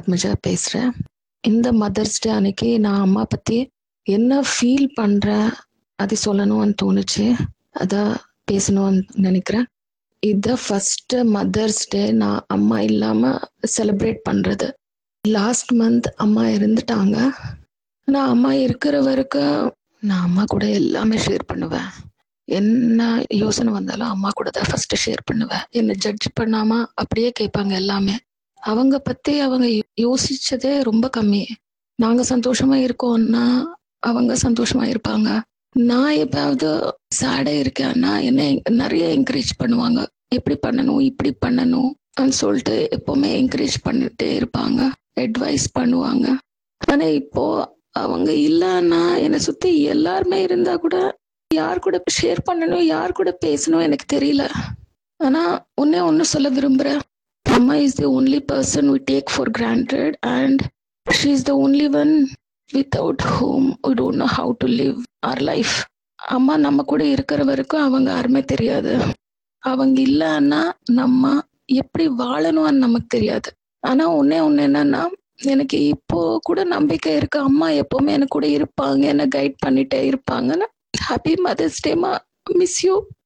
பத்மஜா பேசுகிறேன் இந்த mother's day அன்னைக்கு நான் அம்மா பற்றி என்ன ஃபீல் பண்ணுறேன் அது சொல்லணும்னு தோணுச்சு அதான் பேசணும்னு நினைக்கிறேன் இது ஃபர்ஸ்ட் மதர்ஸ் டே நான் அம்மா இல்லாமல் செலிப்ரேட் பண்ணுறது லாஸ்ட் மந்த் அம்மா இருந்துட்டாங்க நான் அம்மா இருக்கிற வரைக்கும் நான் அம்மா கூட எல்லாமே ஷேர் பண்ணுவேன் என்ன யோசனை வந்தாலும் அம்மா கூட தான் ஃபர்ஸ்ட் ஷேர் பண்ணுவேன் என்னை ஜட்ஜ் பண்ணாம அப்படியே கேட்பாங்க எல்லாமே அவங்க பத்தி அவங்க யோசிச்சதே ரொம்ப கம்மி நாங்க சந்தோஷமா இருக்கோம்னா அவங்க சந்தோஷமா இருப்பாங்க நான் எப்பாவது சேடா இருக்கேன்னா என்னை நிறைய என்கரேஜ் பண்ணுவாங்க எப்படி பண்ணணும் இப்படி பண்ணணும் சொல்லிட்டு எப்பவுமே என்கரேஜ் பண்ணிட்டே இருப்பாங்க அட்வைஸ் பண்ணுவாங்க ஆனா இப்போ அவங்க இல்லைன்னா என்னை சுத்தி எல்லாருமே இருந்தா கூட யார் கூட ஷேர் பண்ணணும் யார் கூட பேசணும் எனக்கு தெரியல ஆனா ஒன்னே ஒன்னு சொல்ல விரும்புறேன் அம்மா is the only person we take for granted and she is the only one without home we don't know how to live our life அம்மா நம்ம கூட இருக்கிற வரைக்கும் அவங்க யாருமே தெரியாது அவங்க இல்லைன்னா நம்ம எப்படி வாழணும்னு நமக்கு தெரியாது ஆனா ஒன்னே ஒண்ணு என்னன்னா எனக்கு இப்போ கூட நம்பிக்கை இருக்கு அம்மா எப்பவுமே எனக்கு கூட இருப்பாங்க என்ன கைட் பண்ணிட்டே இருப்பாங்கன்னு ஹாப்பி மதர்ஸ் டேமா மிஸ் யூ